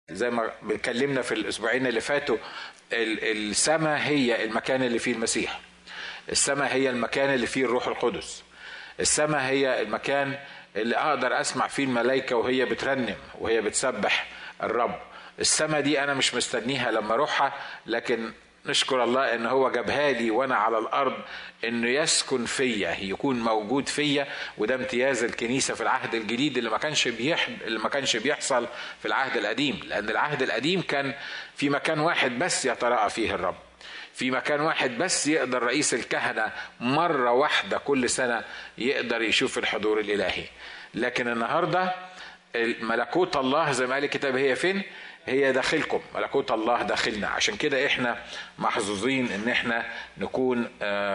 زي ما اتكلمنا في الاسبوعين اللي فاتوا السماء هي المكان اللي فيه المسيح السماء هي المكان اللي فيه الروح القدس السماء هي المكان اللي اقدر اسمع فيه الملائكه وهي بترنم وهي بتسبح الرب السماء دي انا مش مستنيها لما اروحها لكن نشكر الله ان هو جابها لي وانا على الارض انه يسكن فيا يكون موجود فيا وده امتياز الكنيسه في العهد الجديد اللي ما كانش بيح... اللي ما كانش بيحصل في العهد القديم لان العهد القديم كان في مكان واحد بس يتراءى فيه الرب في مكان واحد بس يقدر رئيس الكهنه مره واحده كل سنه يقدر يشوف الحضور الالهي لكن النهارده ملكوت الله زي ما قال الكتاب هي فين هي داخلكم ملكوت الله داخلنا عشان كده احنا محظوظين ان احنا نكون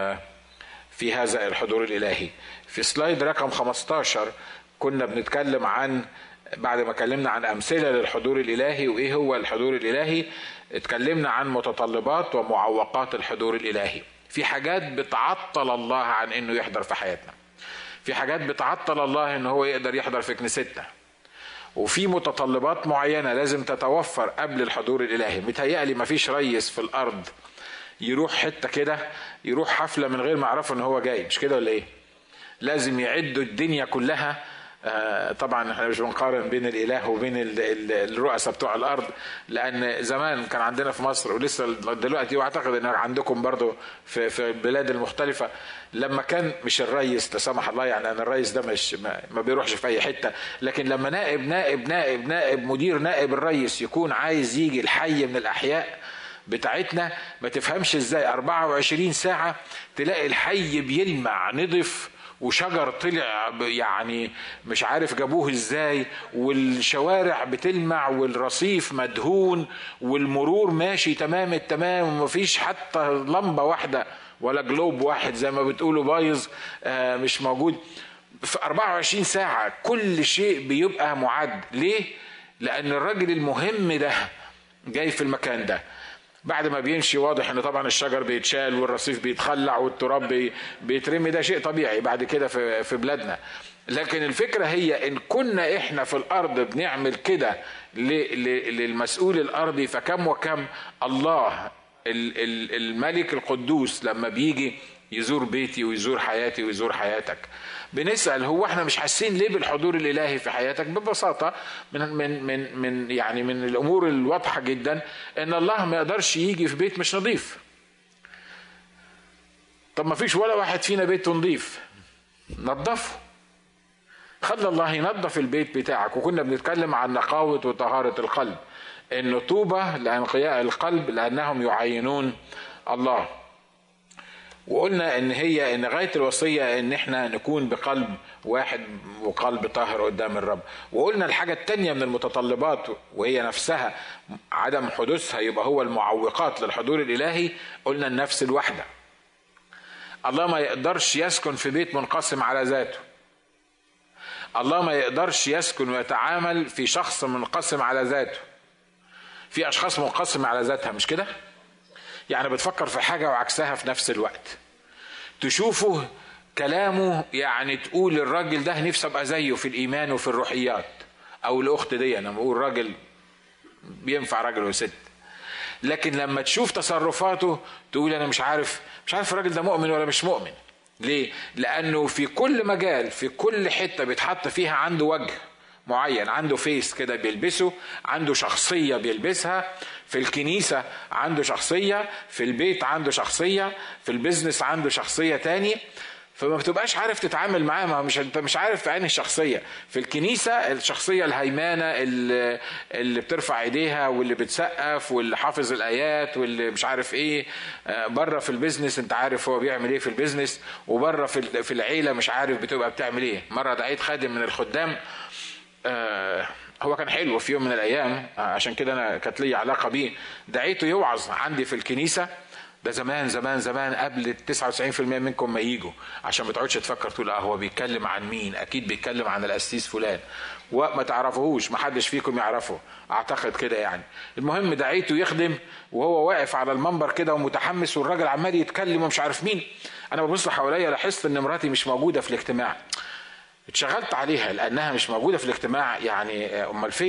في هذا الحضور الالهي في سلايد رقم 15 كنا بنتكلم عن بعد ما اتكلمنا عن امثله للحضور الالهي وايه هو الحضور الالهي اتكلمنا عن متطلبات ومعوقات الحضور الالهي في حاجات بتعطل الله عن انه يحضر في حياتنا في حاجات بتعطل الله ان هو يقدر يحضر في كنيستنا وفي متطلبات معينه لازم تتوفر قبل الحضور الالهي متهيألي مفيش ريس في الارض يروح حته كده يروح حفله من غير ما يعرفوا ان هو جاي مش كده ولا ايه لازم يعدوا الدنيا كلها آه طبعا احنا مش بنقارن بين الاله وبين الرؤساء بتوع الارض لان زمان كان عندنا في مصر ولسه دلوقتي واعتقد ان عندكم برضو في, في البلاد المختلفه لما كان مش الرئيس لا سمح الله يعني انا الرئيس ده مش ما, ما بيروحش في اي حته لكن لما نائب نائب نائب نائب مدير نائب الرئيس يكون عايز يجي الحي من الاحياء بتاعتنا ما تفهمش ازاي 24 ساعه تلاقي الحي بيلمع نضف وشجر طلع يعني مش عارف جابوه ازاي والشوارع بتلمع والرصيف مدهون والمرور ماشي تمام التمام ومفيش حتى لمبة واحدة ولا جلوب واحد زي ما بتقولوا بايظ آه مش موجود في 24 ساعة كل شيء بيبقى معد ليه؟ لأن الراجل المهم ده جاي في المكان ده بعد ما بيمشي واضح ان طبعا الشجر بيتشال والرصيف بيتخلع والتراب بي بيترمي ده شيء طبيعي بعد كده في في بلادنا لكن الفكره هي ان كنا احنا في الارض بنعمل كده للمسؤول الارضي فكم وكم الله الملك القدوس لما بيجي يزور بيتي ويزور حياتي ويزور حياتك بنسال هو احنا مش حاسين ليه بالحضور الالهي في حياتك ببساطه من من من من يعني من الامور الواضحه جدا ان الله ما يقدرش يجي في بيت مش نظيف طب ما فيش ولا واحد فينا بيته نظيف نظفه خلى الله ينظف البيت بتاعك وكنا بنتكلم عن نقاوه وطهاره القلب انه طوبى لانقياء القلب لانهم يعينون الله وقلنا ان هي ان غايه الوصيه ان احنا نكون بقلب واحد وقلب طاهر قدام الرب وقلنا الحاجه التانية من المتطلبات وهي نفسها عدم حدوثها يبقى هو المعوقات للحضور الالهي قلنا النفس الواحده الله ما يقدرش يسكن في بيت منقسم على ذاته الله ما يقدرش يسكن ويتعامل في شخص منقسم على ذاته في اشخاص منقسمه على ذاتها مش كده يعني بتفكر في حاجة وعكسها في نفس الوقت تشوفه كلامه يعني تقول الراجل ده نفسي ابقى زيه في الايمان وفي الروحيات او الاخت دي انا بقول راجل بينفع راجل وست لكن لما تشوف تصرفاته تقول انا مش عارف مش عارف الراجل ده مؤمن ولا مش مؤمن ليه لانه في كل مجال في كل حته بيتحط فيها عنده وجه معين عنده فيس كده بيلبسه عنده شخصية بيلبسها في الكنيسة عنده شخصية في البيت عنده شخصية في البيزنس عنده شخصية تاني فما بتبقاش عارف تتعامل معاه ما مش انت مش عارف في عين الشخصيه في الكنيسه الشخصيه الهيمانه اللي, اللي بترفع ايديها واللي بتسقف واللي حافظ الايات واللي مش عارف ايه بره في البيزنس انت عارف هو بيعمل ايه في البيزنس وبره في في العيله مش عارف بتبقى بتعمل ايه مره دعيت خادم من الخدام آه هو كان حلو في يوم من الايام آه عشان كده انا كانت لي علاقه بيه دعيته يوعظ عندي في الكنيسه ده زمان زمان زمان قبل 99% منكم ما يجوا عشان ما تقعدش تفكر تقول اه هو بيتكلم عن مين اكيد بيتكلم عن القسيس فلان وما تعرفوهوش ما حدش فيكم يعرفه اعتقد كده يعني المهم دعيته يخدم وهو واقف على المنبر كده ومتحمس والراجل عمال يتكلم ومش عارف مين انا ببص حواليا لاحظت ان مراتي مش موجوده في الاجتماع اتشغلت عليها لانها مش موجوده في الاجتماع يعني امال فين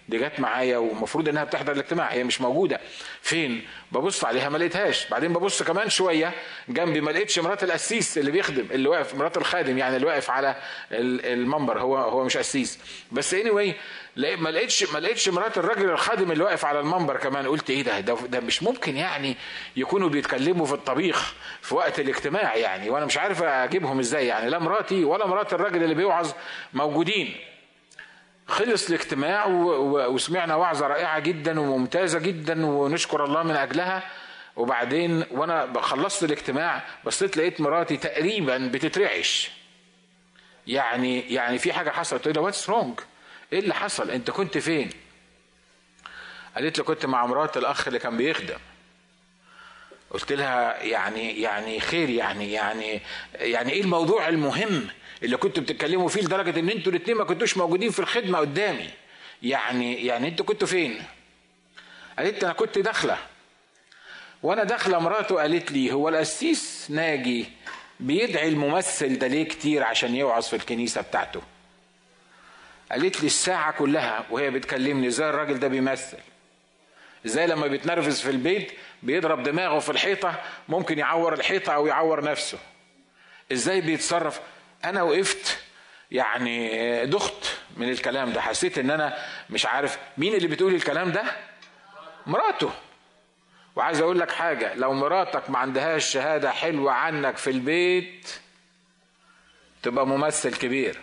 دي جت معايا ومفروض انها بتحضر الاجتماع هي مش موجوده فين ببص عليها ما لقيتهاش بعدين ببص كمان شويه جنبي ما لقيتش مرات القسيس اللي بيخدم اللي واقف مرات الخادم يعني اللي واقف على المنبر هو هو مش قسيس بس اني anyway ما لقيتش ما لقيتش مرات الراجل الخادم اللي واقف على المنبر كمان قلت ايه ده, ده ده مش ممكن يعني يكونوا بيتكلموا في الطبيخ في وقت الاجتماع يعني وانا مش عارف اجيبهم ازاي يعني لا مراتي ولا مرات الراجل اللي بيوعظ موجودين خلص الاجتماع وسمعنا وعظة رائعة جدا وممتازة جدا ونشكر الله من أجلها وبعدين وأنا خلصت الاجتماع بصيت لقيت مراتي تقريبا بتترعش يعني يعني في حاجة حصلت قلت لها واتس رونج ايه اللي حصل انت كنت فين قالت لي كنت مع مرات الاخ اللي كان بيخدم قلت لها يعني يعني خير يعني يعني يعني ايه الموضوع المهم اللي كنتوا بتتكلموا فيه لدرجه ان انتوا الاثنين ما كنتوش موجودين في الخدمه قدامي يعني يعني انتوا كنتوا فين قالت انا كنت داخله وانا داخله مراته قالت لي هو القسيس ناجي بيدعي الممثل ده ليه كتير عشان يوعظ في الكنيسه بتاعته قالت لي الساعه كلها وهي بتكلمني ازاي الراجل ده بيمثل ازاي لما بيتنرفز في البيت بيضرب دماغه في الحيطه ممكن يعور الحيطه او يعور نفسه ازاي بيتصرف انا وقفت يعني دخت من الكلام ده حسيت ان انا مش عارف مين اللي بتقول الكلام ده مراته وعايز اقول لك حاجه لو مراتك ما عندهاش شهاده حلوه عنك في البيت تبقى ممثل كبير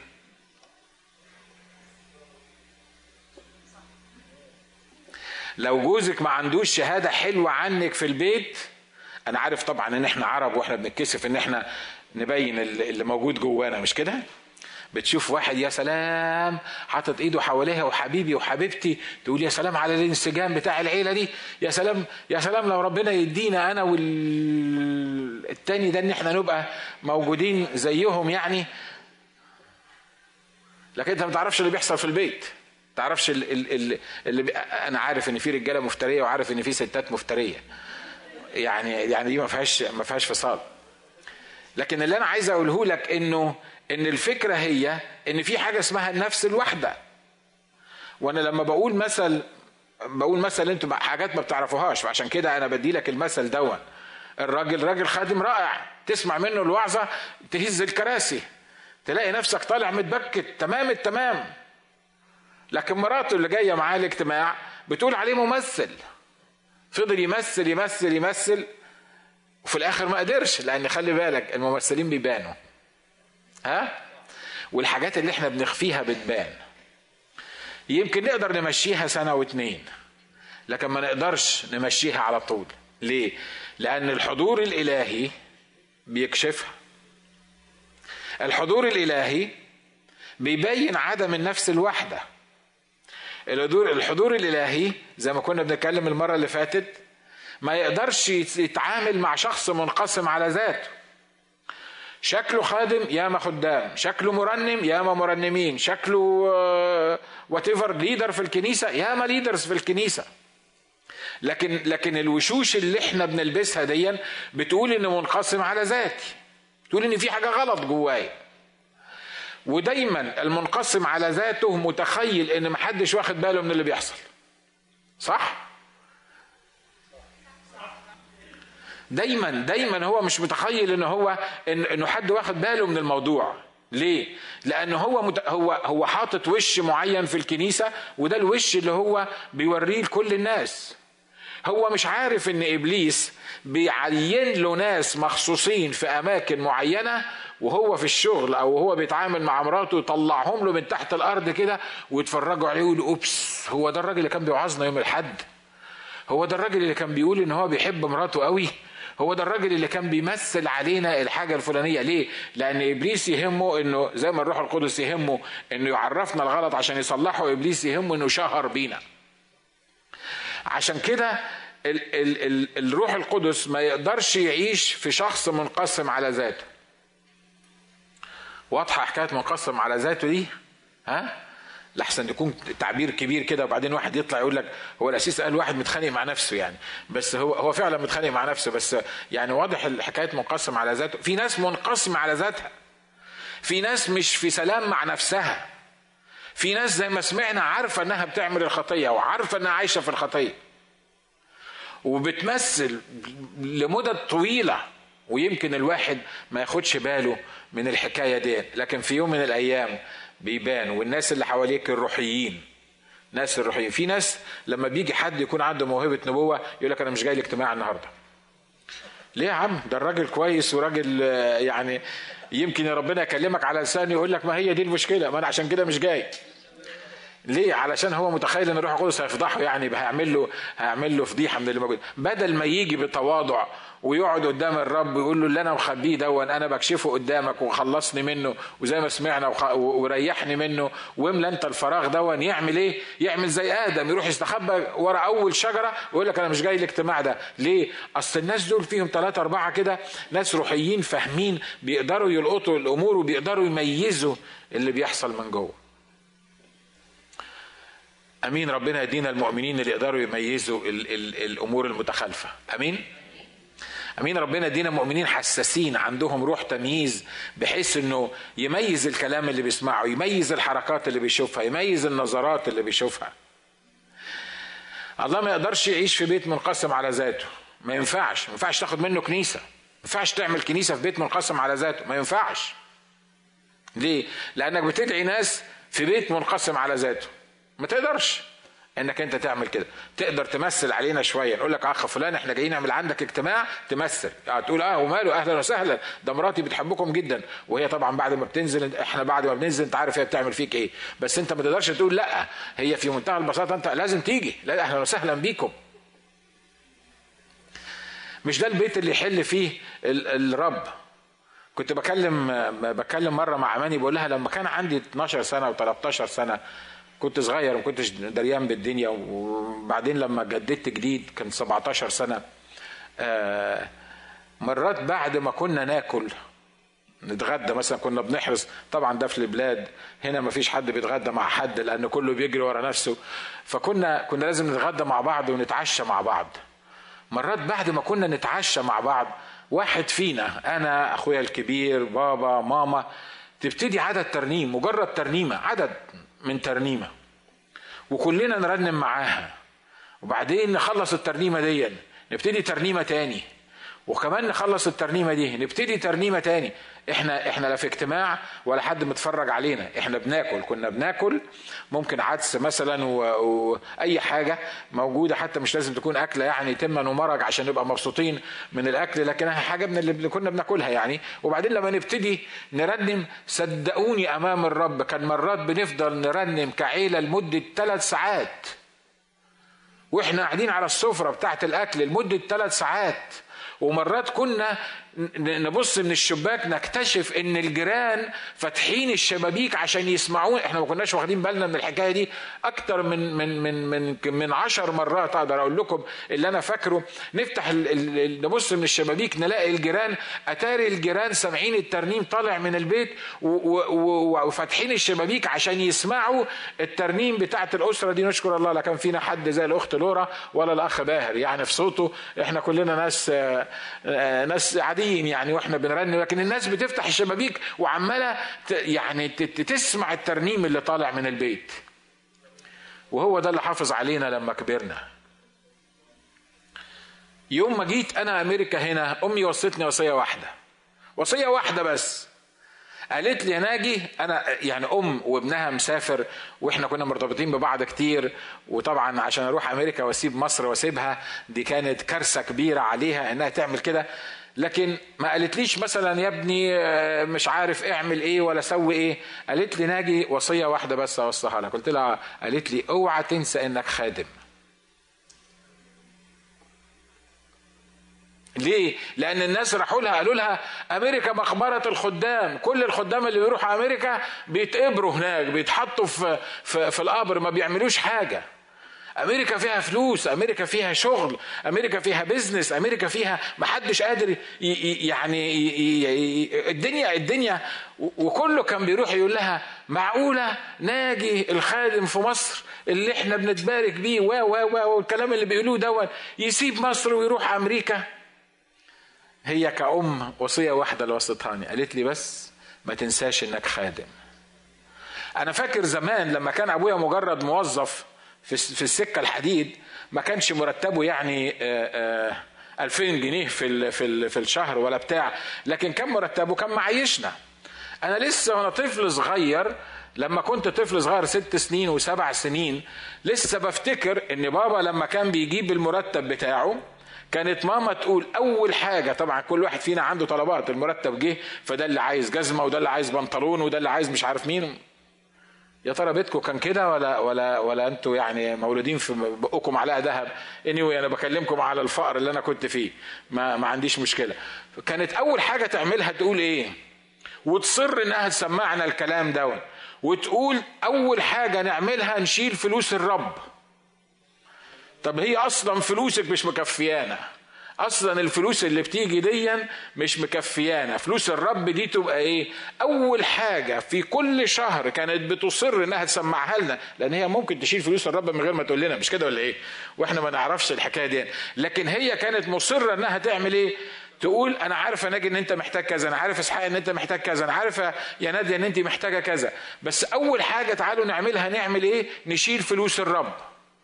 لو جوزك ما عندوش شهاده حلوه عنك في البيت انا عارف طبعا ان احنا عرب واحنا بنتكسف ان احنا نبين اللي موجود جوانا مش كده بتشوف واحد يا سلام حاطط ايده حواليها وحبيبي وحبيبتي تقول يا سلام على الانسجام بتاع العيله دي يا سلام يا سلام لو ربنا يدينا انا والتاني ده ان احنا نبقى موجودين زيهم يعني لكن انت ما تعرفش اللي بيحصل في البيت تعرفش اللي, اللي انا عارف ان في رجاله مفتريه وعارف ان في ستات مفتريه يعني يعني دي ما فيهاش ما فيهاش فصال لكن اللي انا عايز اقوله لك انه ان الفكره هي ان في حاجه اسمها النفس الواحده وانا لما بقول مثل بقول مثل انتوا حاجات ما بتعرفوهاش وعشان كده انا بدي لك المثل دون الراجل راجل خادم رائع تسمع منه الوعظه تهز الكراسي تلاقي نفسك طالع متبكت تمام التمام لكن مراته اللي جايه معاه الاجتماع بتقول عليه ممثل فضل يمثل يمثل يمثل وفي الاخر ما قدرش لان خلي بالك الممثلين بيبانوا ها والحاجات اللي احنا بنخفيها بتبان يمكن نقدر نمشيها سنه واتنين لكن ما نقدرش نمشيها على طول ليه لان الحضور الالهي بيكشفها الحضور الالهي بيبين عدم النفس الواحده الحضور الحضور الالهي زي ما كنا بنتكلم المره اللي فاتت ما يقدرش يتعامل مع شخص منقسم على ذاته شكله خادم ياما خدام شكله مرنم ياما مرنمين شكله وات ايفر ليدر في الكنيسه ياما ليدرز في الكنيسه لكن لكن الوشوش اللي احنا بنلبسها دي بتقول ان منقسم على ذاتي بتقول ان في حاجه غلط جوايا ودايما المنقسم على ذاته متخيل ان محدش واخد باله من اللي بيحصل صح دايما دايما هو مش متخيل ان هو إن انه حد واخد باله من الموضوع ليه؟ لأن هو مت... هو هو حاطط وش معين في الكنيسة وده الوش اللي هو بيوريه لكل الناس. هو مش عارف إن إبليس بيعين له ناس مخصوصين في أماكن معينة وهو في الشغل أو هو بيتعامل مع مراته يطلعهم له من تحت الأرض كده ويتفرجوا عليه ويقولوا أوبس هو ده الراجل اللي كان بيوعظنا يوم الحد. هو ده الراجل اللي كان بيقول إن هو بيحب مراته قوي. هو ده الراجل اللي كان بيمثل علينا الحاجة الفلانية ليه؟ لأن إبليس يهمه إنه زي ما الروح القدس يهمه إنه يعرفنا الغلط عشان يصلحه إبليس يهمه إنه شهر بينا. عشان كده ال ال ال الروح القدس ما يقدرش يعيش في شخص منقسم على ذاته. واضحة حكاية منقسم على ذاته دي؟ ها؟ لحسن يكون تعبير كبير كده وبعدين واحد يطلع يقول لك هو الاسيس قال واحد متخانق مع نفسه يعني بس هو هو فعلا متخانق مع نفسه بس يعني واضح الحكايه منقسم على ذاته في ناس منقسمه على ذاتها في ناس مش في سلام مع نفسها في ناس زي ما سمعنا عارفه انها بتعمل الخطيه وعارفه انها عايشه في الخطيه وبتمثل لمدة طويلة ويمكن الواحد ما ياخدش باله من الحكاية دي لكن في يوم من الأيام بيبان والناس اللي حواليك الروحيين ناس الروحيين في ناس لما بيجي حد يكون عنده موهبة نبوة يقول لك أنا مش جاي الاجتماع النهاردة ليه يا عم ده الراجل كويس وراجل يعني يمكن ربنا يكلمك على لسان يقول لك ما هي دي المشكلة ما أنا عشان كده مش جاي ليه علشان هو متخيل ان الروح القدس هيفضحه يعني هيعمل له هيعمل له فضيحه من اللي موجود بدل ما يجي بتواضع ويقعد قدام الرب ويقول له اللي انا مخبيه دون انا بكشفه قدامك وخلصني منه وزي ما سمعنا وريحني منه واملى انت الفراغ دون يعمل ايه؟ يعمل زي ادم يروح يستخبى ورا اول شجره ويقول لك انا مش جاي الاجتماع ده، ليه؟ اصل الناس دول فيهم ثلاثه اربعه كده ناس روحيين فاهمين بيقدروا يلقطوا الامور وبيقدروا يميزوا اللي بيحصل من جوه. امين ربنا يدينا المؤمنين اللي يقدروا يميزوا ال ال الامور المتخالفه امين امين ربنا يدينا مؤمنين حساسين عندهم روح تمييز بحيث انه يميز الكلام اللي بيسمعه يميز الحركات اللي بيشوفها يميز النظرات اللي بيشوفها الله ما يقدرش يعيش في بيت منقسم على ذاته ما ينفعش ما ينفعش تاخد منه كنيسه ما ينفعش تعمل كنيسه في بيت منقسم على ذاته ما ينفعش ليه لانك بتدعي ناس في بيت منقسم على ذاته ما تقدرش انك انت تعمل كده تقدر تمثل علينا شويه نقول لك اخ فلان احنا جايين نعمل عندك اجتماع تمثل يعني تقول اه وماله اهلا وسهلا ده مراتي بتحبكم جدا وهي طبعا بعد ما بتنزل احنا بعد ما بننزل انت عارف هي بتعمل فيك ايه بس انت ما تقدرش تقول لا هي في منتهى البساطه انت لازم تيجي لا اهلا وسهلا بيكم مش ده البيت اللي يحل فيه الرب كنت بكلم بكلم مره مع اماني بقول لها لما كان عندي 12 سنه و13 سنه كنت صغير وما كنتش دريان بالدنيا وبعدين لما جددت جديد كان 17 سنه آه مرات بعد ما كنا ناكل نتغدى مثلا كنا بنحرص طبعا ده في البلاد هنا ما فيش حد بيتغدى مع حد لان كله بيجري ورا نفسه فكنا كنا لازم نتغدى مع بعض ونتعشى مع بعض مرات بعد ما كنا نتعشى مع بعض واحد فينا انا اخويا الكبير بابا ماما تبتدي عدد ترنيم مجرد ترنيمه عدد من ترنيمه وكلنا نرنم معاها وبعدين نخلص الترنيمه دي نبتدي ترنيمه تاني وكمان نخلص الترنيمه دي نبتدي ترنيمه تاني احنا احنا لا في اجتماع ولا حد متفرج علينا احنا بناكل كنا بناكل ممكن عدس مثلا واي حاجه موجوده حتى مش لازم تكون اكله يعني تما ومرج عشان نبقى مبسوطين من الاكل لكنها حاجه من اللي كنا بناكلها يعني وبعدين لما نبتدي نرنم صدقوني امام الرب كان مرات بنفضل نرنم كعيله لمده ثلاث ساعات واحنا قاعدين على السفره بتاعت الاكل لمده ثلاث ساعات ومرات كنا نبص من الشباك نكتشف ان الجيران فاتحين الشبابيك عشان يسمعون احنا ما كناش واخدين بالنا من الحكايه دي اكتر من من من من من عشر مرات اقدر اقول لكم اللي انا فاكره نفتح نبص من الشبابيك نلاقي الجيران اتاري الجيران سامعين الترنيم طالع من البيت وفاتحين الشبابيك عشان يسمعوا الترنيم بتاعت الاسره دي نشكر الله لا كان فينا حد زي الاخت لورا ولا الاخ باهر يعني في صوته احنا كلنا ناس ناس عاديين يعني واحنا بنرنم لكن الناس بتفتح الشبابيك وعماله يعني تسمع الترنيم اللي طالع من البيت وهو ده اللي حافظ علينا لما كبرنا يوم ما جيت انا امريكا هنا امي وصتني وصيه واحده وصيه واحده بس قالت لي يا ناجي انا يعني ام وابنها مسافر واحنا كنا مرتبطين ببعض كتير وطبعا عشان اروح امريكا واسيب مصر واسيبها دي كانت كارثه كبيره عليها انها تعمل كده لكن ما قالتليش مثلا يا ابني مش عارف اعمل ايه ولا سوي ايه قالت لي ناجي وصيه واحده بس اوصيها لك قلت لها قالت لي اوعى تنسى انك خادم ليه؟ لأن الناس راحوا لها قالوا لها أمريكا مقبرة الخدام، كل الخدام اللي بيروحوا أمريكا بيتقبروا هناك، بيتحطوا في في, في القبر ما بيعملوش حاجة. امريكا فيها فلوس امريكا فيها شغل امريكا فيها بيزنس امريكا فيها محدش قادر يعني الدنيا الدنيا وكله كان بيروح يقول لها معقوله ناجي الخادم في مصر اللي احنا بنتبارك بيه و و والكلام اللي بيقولوه دون يسيب مصر ويروح امريكا هي كأم وصية واحدة اللي وصتهاني قالت لي بس ما تنساش انك خادم انا فاكر زمان لما كان ابويا مجرد موظف في في السكه الحديد ما كانش مرتبه يعني آآ آآ 2000 جنيه في في في الشهر ولا بتاع لكن كان مرتبه كان معيشنا انا لسه وانا طفل صغير لما كنت طفل صغير ست سنين وسبع سنين لسه بفتكر ان بابا لما كان بيجيب المرتب بتاعه كانت ماما تقول اول حاجه طبعا كل واحد فينا عنده طلبات المرتب جه فده اللي عايز جزمه وده اللي عايز بنطلون وده اللي عايز مش عارف مين يا ترى بيتكم كان كده ولا ولا ولا انتوا يعني مولودين في بقكم معلقه ذهب anyway انا بكلمكم على الفقر اللي انا كنت فيه ما ما عنديش مشكله كانت اول حاجه تعملها تقول ايه وتصر انها تسمعنا الكلام ده وتقول اول حاجه نعملها نشيل فلوس الرب طب هي اصلا فلوسك مش مكفيانا اصلا الفلوس اللي بتيجي ديا مش مكفيانا فلوس الرب دي تبقى ايه اول حاجه في كل شهر كانت بتصر انها تسمعها لنا لان هي ممكن تشيل فلوس الرب من غير ما تقول لنا مش كده ولا ايه واحنا ما نعرفش الحكايه دي لكن هي كانت مصره انها تعمل ايه تقول انا عارفه ناجي ان انت محتاج كذا انا عارف اسحاق ان انت محتاج كذا انا عارفه يا ناديه ان انت محتاجه كذا بس اول حاجه تعالوا نعملها نعمل ايه نشيل فلوس الرب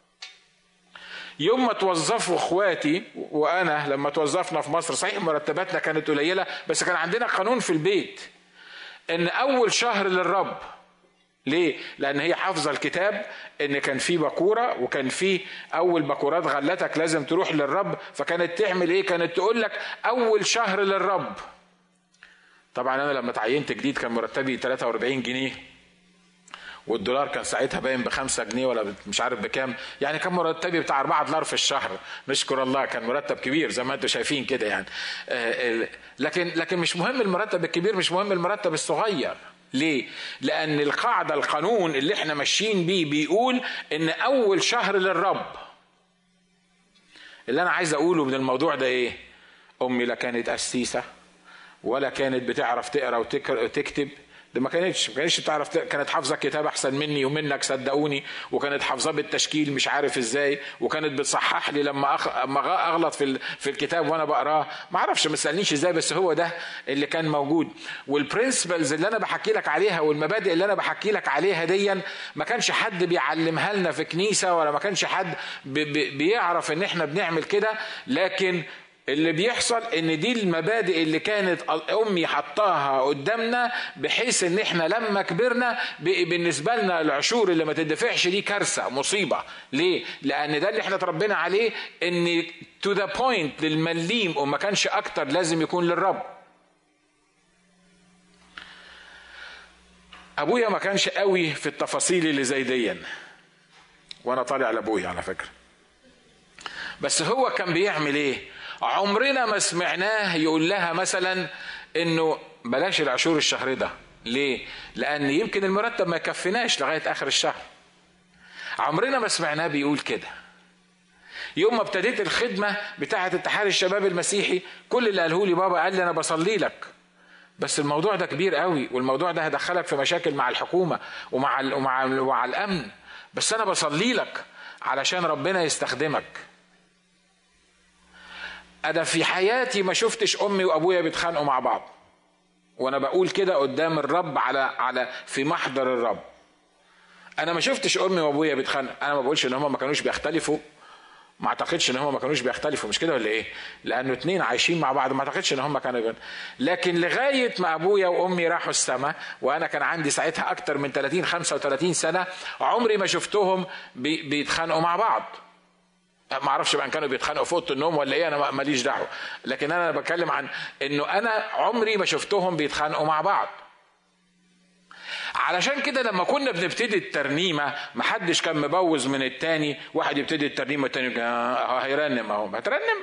يوم ما توظفوا اخواتي وانا لما توظفنا في مصر صحيح مرتباتنا كانت قليله بس كان عندنا قانون في البيت ان اول شهر للرب ليه؟ لأن هي حافظة الكتاب إن كان في بكورة وكان في أول بكورات غلتك لازم تروح للرب فكانت تعمل إيه؟ كانت تقول لك أول شهر للرب. طبعا أنا لما تعينت جديد كان مرتبي 43 جنيه والدولار كان ساعتها باين بخمسة جنيه ولا مش عارف بكام يعني كان مرتبي بتاع 4 دولار في الشهر نشكر الله كان مرتب كبير زي ما انتم شايفين كده يعني لكن لكن مش مهم المرتب الكبير مش مهم المرتب الصغير ليه؟ لأن القاعدة القانون اللي احنا ماشيين بيه بيقول إن أول شهر للرب. اللي أنا عايز أقوله من الموضوع ده إيه؟ أمي لا كانت قسيسة ولا كانت بتعرف تقرا وتكتب ده ما كانتش ما كانتش بتعرف كانت حافظه الكتاب احسن مني ومنك صدقوني وكانت حافظاه بالتشكيل مش عارف ازاي وكانت بتصحح لي لما أخ... اما اغلط في في الكتاب وانا بقراه ما اعرفش ما تسالنيش ازاي بس هو ده اللي كان موجود والبرنسبلز اللي انا بحكي لك عليها والمبادئ اللي انا بحكي لك عليها ديا ما كانش حد بيعلمها لنا في كنيسه ولا ما كانش حد بي... بي... بيعرف ان احنا بنعمل كده لكن اللي بيحصل ان دي المبادئ اللي كانت امي حطاها قدامنا بحيث ان احنا لما كبرنا بالنسبه لنا العشور اللي ما تدفعش دي كارثه مصيبه ليه لان ده اللي احنا اتربينا عليه ان تو ذا بوينت للمليم وما كانش اكتر لازم يكون للرب ابويا ما كانش قوي في التفاصيل اللي زي دي وانا طالع لابويا على فكره بس هو كان بيعمل ايه عمرنا ما سمعناه يقول لها مثلا انه بلاش العشور الشهر ده ليه لان يمكن المرتب ما يكفيناش لغايه اخر الشهر عمرنا ما سمعناه بيقول كده يوم ما ابتديت الخدمة بتاعة اتحاد الشباب المسيحي كل اللي قاله لي بابا قال لي أنا بصلي لك بس الموضوع ده كبير قوي والموضوع ده هيدخلك في مشاكل مع الحكومة ومع ومع ومع الأمن بس أنا بصلي لك علشان ربنا يستخدمك انا في حياتي ما شفتش امي وابويا بيتخانقوا مع بعض وانا بقول كده قدام الرب على على في محضر الرب انا ما شفتش امي وابويا بيتخانقوا انا ما بقولش ان هم ما كانوش بيختلفوا ما اعتقدش ان هم ما كانوش بيختلفوا مش كده ولا ايه لانه اتنين عايشين مع بعض ما اعتقدش ان هم كانوا بين. لكن لغايه ما ابويا وامي راحوا السماء وانا كان عندي ساعتها اكتر من 30 35 سنه عمري ما شفتهم بي بيتخانقوا مع بعض ما اعرفش بقى كانوا بيتخانقوا في اوضه النوم ولا ايه انا ماليش دعوه لكن انا بتكلم عن انه انا عمري ما شفتهم بيتخانقوا مع بعض علشان كده لما كنا بنبتدي الترنيمه ما حدش كان مبوز من التاني واحد يبتدي الترنيمه والتاني هيرنم اهو هترنم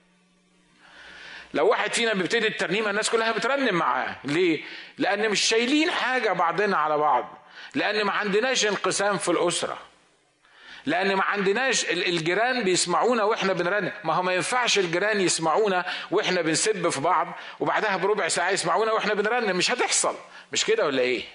لو واحد فينا بيبتدي الترنيمه الناس كلها بترنم معاه ليه لان مش شايلين حاجه بعضنا على بعض لان ما عندناش انقسام في الاسره لان ما عندناش الجيران بيسمعونا واحنا بنرنم ما هو ما ينفعش الجيران يسمعونا واحنا بنسب في بعض وبعدها بربع ساعه يسمعونا واحنا بنرنم مش هتحصل مش كده ولا ايه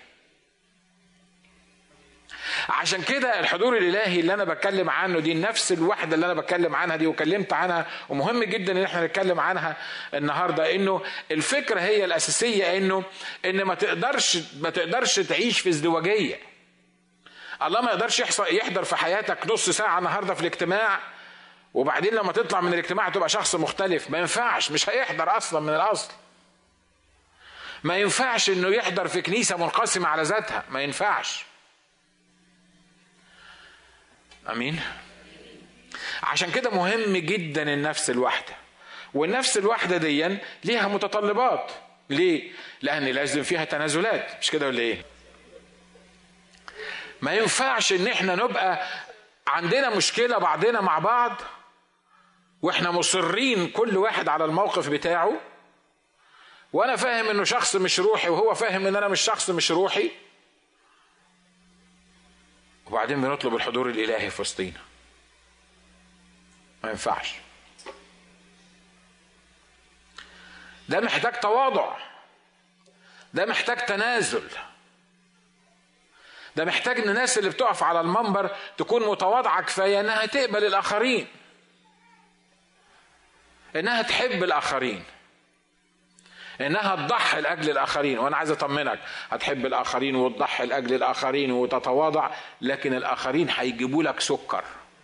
عشان كده الحضور الالهي اللي انا بتكلم عنه دي نفس الوحده اللي انا بتكلم عنها دي وكلمت عنها ومهم جدا ان احنا نتكلم عنها النهارده انه الفكره هي الاساسيه انه ان ما تقدرش ما تقدرش تعيش في ازدواجيه الله ما يقدرش يحصل يحضر في حياتك نص ساعه النهارده في الاجتماع وبعدين لما تطلع من الاجتماع تبقى شخص مختلف ما ينفعش مش هيحضر اصلا من الاصل ما ينفعش انه يحضر في كنيسه منقسمه على ذاتها ما ينفعش امين عشان كده مهم جدا النفس الواحده والنفس الواحده دي ليها متطلبات ليه لان لازم فيها تنازلات مش كده ولا ايه ما ينفعش ان احنا نبقى عندنا مشكله بعضنا مع بعض واحنا مصرين كل واحد على الموقف بتاعه وانا فاهم انه شخص مش روحي وهو فاهم ان انا مش شخص مش روحي وبعدين بنطلب الحضور الالهي في وسطينا ما ينفعش ده محتاج تواضع ده محتاج تنازل ده محتاج ان الناس اللي بتقف على المنبر تكون متواضعه كفايه انها تقبل الاخرين انها تحب الاخرين انها تضحي لاجل الاخرين وانا عايز اطمنك هتحب الاخرين وتضحي لاجل الاخرين وتتواضع لكن الاخرين هيجيبوا لك سكر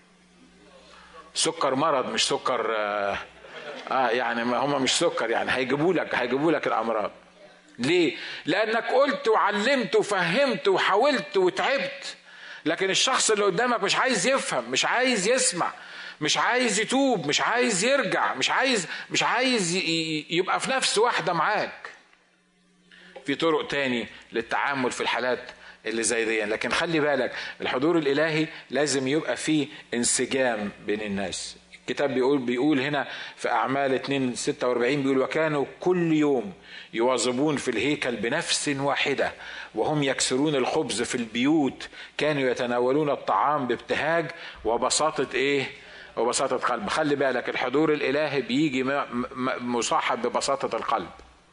سكر مرض مش سكر آه, اه يعني ما هم مش سكر يعني هيجيبوا لك هيجيبوا لك الامراض ليه لانك قلت وعلمت وفهمت وحاولت وتعبت لكن الشخص اللي قدامك مش عايز يفهم مش عايز يسمع مش عايز يتوب مش عايز يرجع مش عايز مش عايز يبقى في نفس واحده معاك في طرق تاني للتعامل في الحالات اللي زي دي لكن خلي بالك الحضور الالهي لازم يبقى فيه انسجام بين الناس الكتاب بيقول بيقول هنا في اعمال 2 46 بيقول وكانوا كل يوم يواظبون في الهيكل بنفس واحده وهم يكسرون الخبز في البيوت كانوا يتناولون الطعام بابتهاج وبساطه ايه وبساطة قلب خلي بالك الحضور الإلهي بيجي مصاحب ببساطة القلب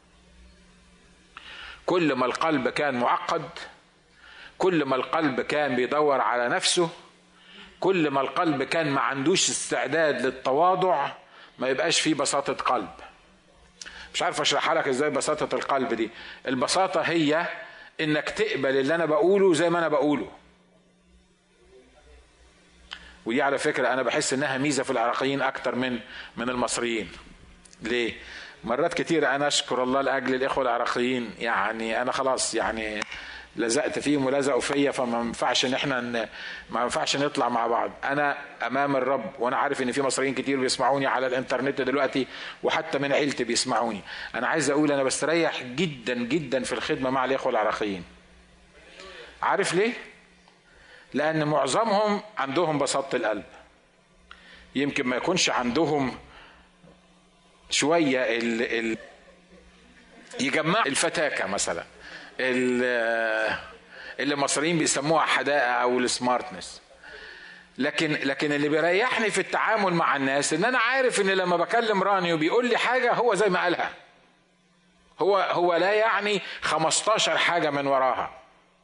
كل ما القلب كان معقد كل ما القلب كان بيدور على نفسه كل ما القلب كان ما عندوش استعداد للتواضع ما يبقاش فيه بساطة قلب مش عارف اشرحها لك ازاي بساطة القلب دي البساطة هي انك تقبل اللي انا بقوله زي ما انا بقوله ودي على فكرة أنا بحس إنها ميزة في العراقيين أكتر من من المصريين. ليه؟ مرات كتير أنا أشكر الله لأجل الإخوة العراقيين يعني أنا خلاص يعني لزقت فيهم ولزقوا فيا فما ينفعش ان احنا ما ينفعش نطلع مع بعض انا امام الرب وانا عارف ان في مصريين كتير بيسمعوني على الانترنت دلوقتي وحتى من عيلتي بيسمعوني انا عايز اقول انا بستريح جدا جدا في الخدمه مع الاخوه العراقيين عارف ليه لأن معظمهم عندهم بساطة القلب يمكن ما يكونش عندهم شوية ال ال يجمع الفتاكة مثلا اللي المصريين بيسموها حداقة أو السمارتنس لكن لكن اللي بيريحني في التعامل مع الناس ان انا عارف ان لما بكلم راني وبيقول لي حاجه هو زي ما قالها هو هو لا يعني 15 حاجه من وراها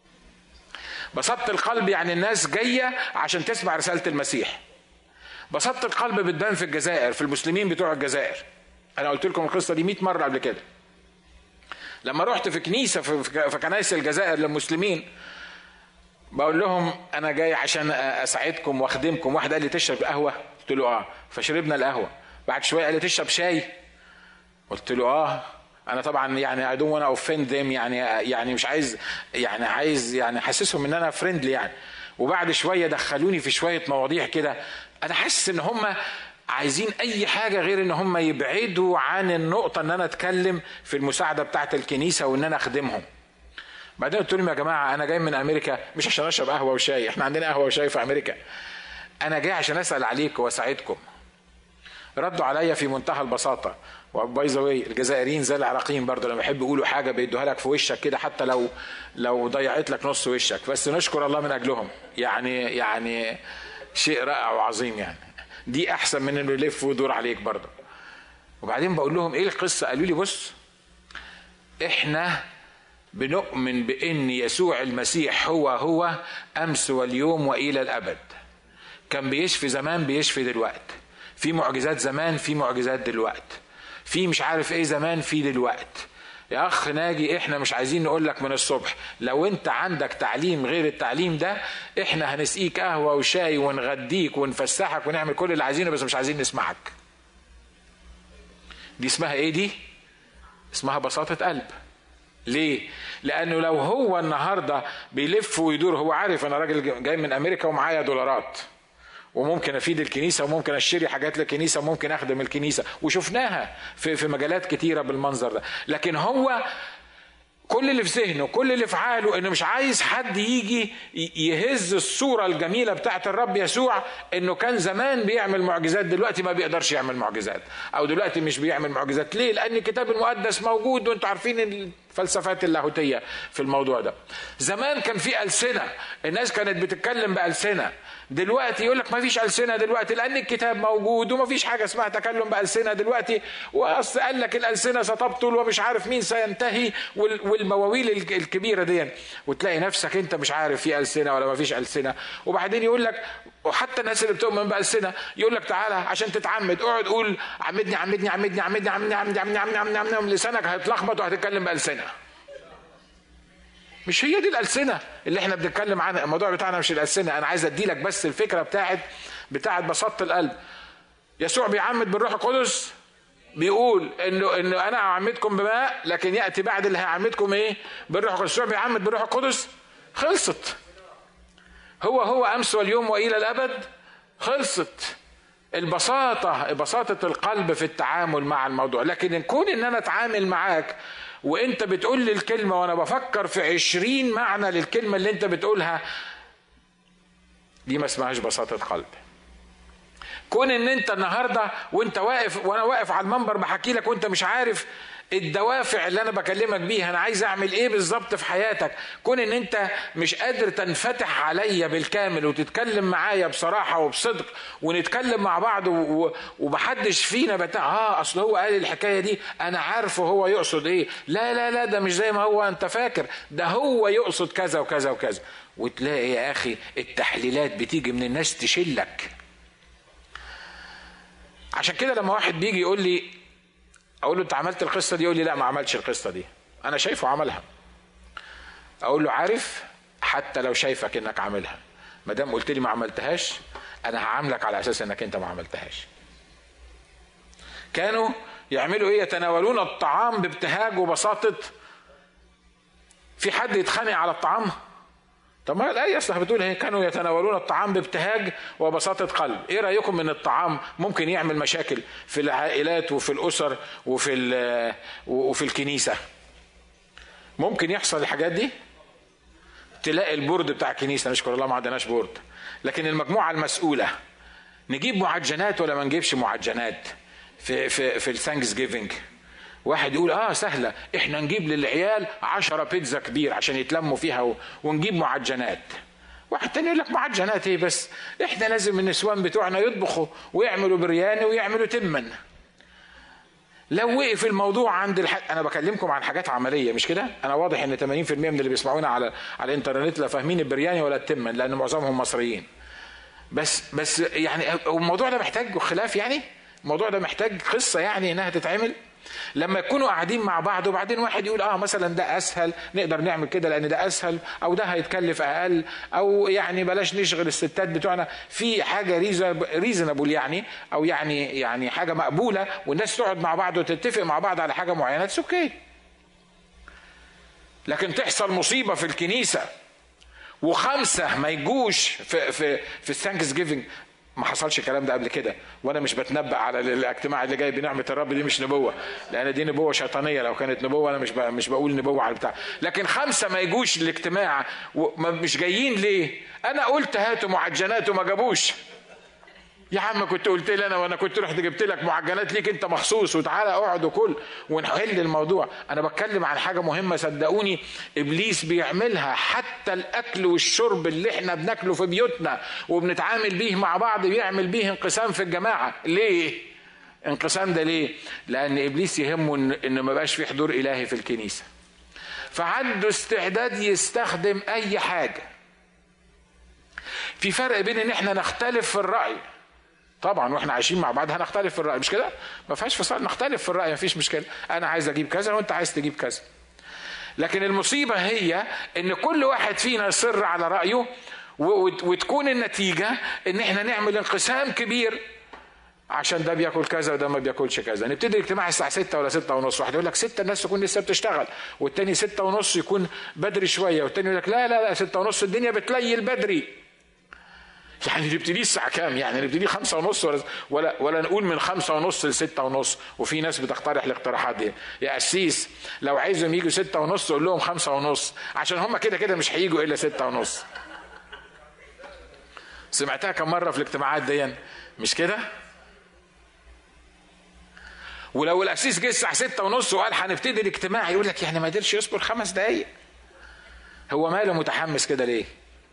بسطت القلب يعني الناس جاية عشان تسمع رسالة المسيح بسطت القلب بتبان في الجزائر في المسلمين بتوع الجزائر أنا قلت لكم القصة دي 100 مرة قبل كده لما رحت في كنيسة في كنائس الجزائر للمسلمين بقول لهم أنا جاي عشان أساعدكم وأخدمكم واحد قال لي تشرب قهوة قلت له آه فشربنا القهوة بعد شوية قال لي تشرب شاي قلت له آه انا طبعا يعني اي دونت وانا اوفند ذيم يعني يعني مش عايز يعني عايز يعني احسسهم ان انا فريندلي يعني وبعد شويه دخلوني في شويه مواضيع كده انا حاسس ان هم عايزين اي حاجه غير ان هم يبعدوا عن النقطه ان انا اتكلم في المساعده بتاعه الكنيسه وان انا اخدمهم بعدين قلت لهم يا جماعه انا جاي من امريكا مش عشان اشرب قهوه وشاي احنا عندنا قهوه وشاي في امريكا انا جاي عشان اسال عليكم واساعدكم ردوا عليا في منتهى البساطه وباي ذا واي الجزائريين زي العراقيين برضه لما يحبوا يقولوا حاجه بيدوها لك في وشك كده حتى لو لو ضيعت لك نص وشك بس نشكر الله من اجلهم يعني يعني شيء رائع وعظيم يعني دي احسن من انه يلف ويدور عليك برضه وبعدين بقول لهم ايه القصه قالوا لي بص احنا بنؤمن بان يسوع المسيح هو هو امس واليوم والى الابد كان بيشفي زمان بيشفي دلوقتي في معجزات زمان في معجزات دلوقتي في مش عارف ايه زمان في دلوقت يا اخ ناجي احنا مش عايزين نقول لك من الصبح لو انت عندك تعليم غير التعليم ده احنا هنسقيك قهوه وشاي ونغديك ونفسحك ونعمل كل اللي عايزينه بس مش عايزين نسمعك دي اسمها ايه دي اسمها بساطه قلب ليه؟ لأنه لو هو النهارده بيلف ويدور هو عارف أنا راجل جاي من أمريكا ومعايا دولارات وممكن افيد الكنيسه وممكن اشتري حاجات للكنيسه وممكن اخدم الكنيسه وشفناها في في مجالات كتيره بالمنظر ده لكن هو كل اللي في ذهنه كل اللي في عقله انه مش عايز حد يجي يهز الصوره الجميله بتاعت الرب يسوع انه كان زمان بيعمل معجزات دلوقتي ما بيقدرش يعمل معجزات او دلوقتي مش بيعمل معجزات ليه لان الكتاب المقدس موجود وانتوا عارفين الفلسفات اللاهوتيه في الموضوع ده زمان كان في السنه الناس كانت بتتكلم بالسنه دلوقتي يقول لك ما فيش ألسنة دلوقتي لأن الكتاب موجود وما فيش حاجة اسمها تكلم بألسنة دلوقتي وأصل قال لك الألسنة ستبطل ومش عارف مين سينتهي والمواويل الكبيرة دي وتلاقي نفسك أنت مش عارف في ألسنة ولا ما فيش ألسنة وبعدين يقول لك وحتى الناس اللي بتؤمن بألسنة يقول لك تعالى عشان تتعمد اقعد قول عمدني عمدني عمدني عمدني عمدني عمدني عمدني عمدني عمدني, عمدني, عمدني لسانك هيتلخبط وهتتكلم بألسنة مش هي دي الألسنة اللي احنا بنتكلم عنها الموضوع بتاعنا مش الألسنة أنا عايز أدي لك بس الفكرة بتاعت بتاعت بساطة القلب يسوع بيعمد بالروح القدس بيقول انه انه انا اعمدكم بماء لكن ياتي بعد اللي هيعمدكم ايه؟ بالروح القدس، يسوع بيعمد بالروح القدس خلصت. هو هو امس واليوم والى الابد خلصت. البساطة بساطة القلب في التعامل مع الموضوع لكن إن كون إن أنا أتعامل معاك وانت بتقول لي الكلمة وانا بفكر في عشرين معنى للكلمة اللي انت بتقولها دي ما اسمهاش بساطة قلب كون ان انت النهارده وانت واقف وانا واقف على المنبر بحكي لك وانت مش عارف الدوافع اللي انا بكلمك بيها انا عايز اعمل ايه بالظبط في حياتك كون ان انت مش قادر تنفتح عليا بالكامل وتتكلم معايا بصراحه وبصدق ونتكلم مع بعض ومحدش فينا بتاع اه اصل هو قال الحكايه دي انا عارفه هو يقصد ايه لا لا لا ده مش زي ما هو انت فاكر ده هو يقصد كذا وكذا وكذا وتلاقي يا اخي التحليلات بتيجي من الناس تشلك عشان كده لما واحد بيجي يقول لي اقول له انت عملت القصه دي يقول لي لا ما عملتش القصه دي انا شايفه عملها اقول له عارف حتى لو شايفك انك عاملها ما دام قلت لي ما عملتهاش انا هعاملك على اساس انك انت ما عملتهاش كانوا يعملوا ايه يتناولون الطعام بابتهاج وبساطه في حد يتخانق على الطعام طب ما الآية أصلها بتقول هي كانوا يتناولون الطعام بابتهاج وبساطة قلب، إيه رأيكم إن الطعام ممكن يعمل مشاكل في العائلات وفي الأسر وفي وفي الكنيسة؟ ممكن يحصل الحاجات دي؟ تلاقي البورد بتاع الكنيسة نشكر الله ما عندناش بورد، لكن المجموعة المسؤولة نجيب معجنات ولا ما نجيبش معجنات في في في الثانكس جيفنج؟ واحد يقول اه سهلة احنا نجيب للعيال عشرة بيتزا كبير عشان يتلموا فيها ونجيب معجنات واحد تاني يقول لك معجنات ايه بس احنا لازم النسوان بتوعنا يطبخوا ويعملوا برياني ويعملوا تمن لو وقف الموضوع عند الحد انا بكلمكم عن حاجات عمليه مش كده انا واضح ان 80% من اللي بيسمعونا على على الانترنت لا فاهمين البرياني ولا التمن لان معظمهم مصريين بس بس يعني الموضوع ده محتاج خلاف يعني الموضوع ده محتاج قصه يعني انها تتعمل لما يكونوا قاعدين مع بعض وبعدين واحد يقول اه مثلا ده اسهل نقدر نعمل كده لان ده اسهل او ده هيتكلف اقل او يعني بلاش نشغل الستات بتوعنا في حاجه ريزونبل يعني او يعني يعني حاجه مقبوله والناس تقعد مع بعض وتتفق مع بعض على حاجه معينه اوكي لكن تحصل مصيبه في الكنيسه وخمسه ما يجوش في في في الثانكس جيفنج ما حصلش الكلام ده قبل كده وانا مش بتنبأ على الاجتماع اللي جاي بنعمه الرب دي مش نبوه لان دي نبوه شيطانيه لو كانت نبوه انا مش مش بقول نبوه على البتاع لكن خمسه ما يجوش الاجتماع مش جايين ليه انا قلت هاتوا معجنات وما جابوش يا عم كنت قلت لي انا وانا كنت رحت جبت لك معجنات ليك انت مخصوص وتعالى اقعد وكل ونحل الموضوع انا بتكلم عن حاجه مهمه صدقوني ابليس بيعملها حتى الاكل والشرب اللي احنا بناكله في بيوتنا وبنتعامل بيه مع بعض بيعمل بيه انقسام في الجماعه ليه انقسام ده ليه لان ابليس يهمه ان, إن ما بقاش في حضور الهي في الكنيسه فعنده استعداد يستخدم اي حاجه في فرق بين ان احنا نختلف في الراي طبعا واحنا عايشين مع بعض هنختلف في الراي مش كده ما فيهاش فصال نختلف في الراي ما فيش مشكله انا عايز اجيب كذا وانت عايز تجيب كذا لكن المصيبه هي ان كل واحد فينا يصر على رايه وتكون النتيجه ان احنا نعمل انقسام كبير عشان ده بياكل كذا وده ما بياكلش كذا نبتدي الاجتماع الساعه 6 ولا 6 ونص واحد يقول لك 6 الناس تكون لسه بتشتغل والتاني 6 ونص يكون بدري شويه والتاني يقول لك لا لا لا 6 ونص الدنيا بتليل بدري يعني نبتدي الساعة كام؟ يعني نبتدي خمسة ونص ولا ولا, ولا نقول من خمسة ونص لستة ونص وفي ناس بتقترح الاقتراحات دي يا قسيس لو عايزهم يجوا ستة ونص قول لهم خمسة ونص عشان هم كده كده مش هيجوا إلا ستة ونص سمعتها كم مرة في الاجتماعات دي مش كده؟ ولو القسيس جه الساعة ستة ونص وقال هنبتدي الاجتماع يقول لك يعني ما قدرش يصبر خمس دقايق هو ماله متحمس كده ليه؟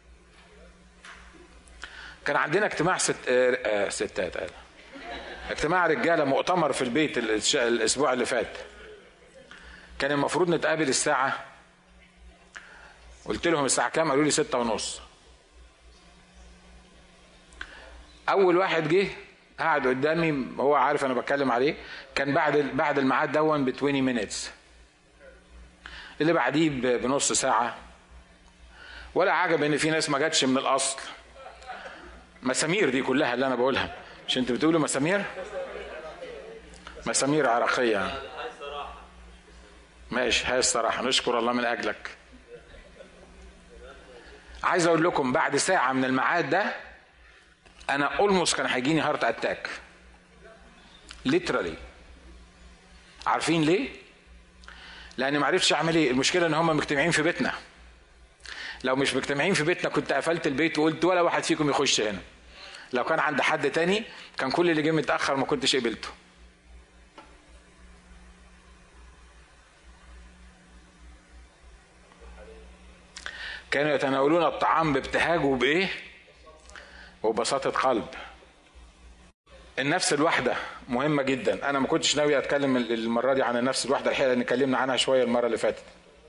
كان عندنا اجتماع ست آه, آه، ستات قال اجتماع رجاله مؤتمر في البيت الاسبوع اللي فات كان المفروض نتقابل الساعه قلت لهم الساعه كام قالوا لي ستة ونص اول واحد جه قعد قدامي هو عارف انا بتكلم عليه كان بعد بعد الميعاد دون ب 20 مينتس اللي بعديه بنص ساعه ولا عجب ان في ناس ما جاتش من الاصل مسامير دي كلها اللي انا بقولها مش انت بتقولوا مسامير مسامير عراقيه ماشي هاي الصراحه نشكر الله من اجلك عايز اقول لكم بعد ساعه من الميعاد ده انا اولموس كان هيجيني هارت اتاك ليترالي عارفين ليه لاني ما عرفتش اعمل ايه المشكله ان هم مجتمعين في بيتنا لو مش مجتمعين في بيتنا كنت قفلت البيت وقلت ولا واحد فيكم يخش هنا لو كان عند حد تاني كان كل اللي جه متاخر ما كنتش قبلته كانوا يتناولون الطعام بابتهاج وبايه وبساطه قلب النفس الواحده مهمه جدا انا ما كنتش ناوي اتكلم المره دي عن النفس الواحده الحقيقه لان اتكلمنا عنها شويه المره اللي فاتت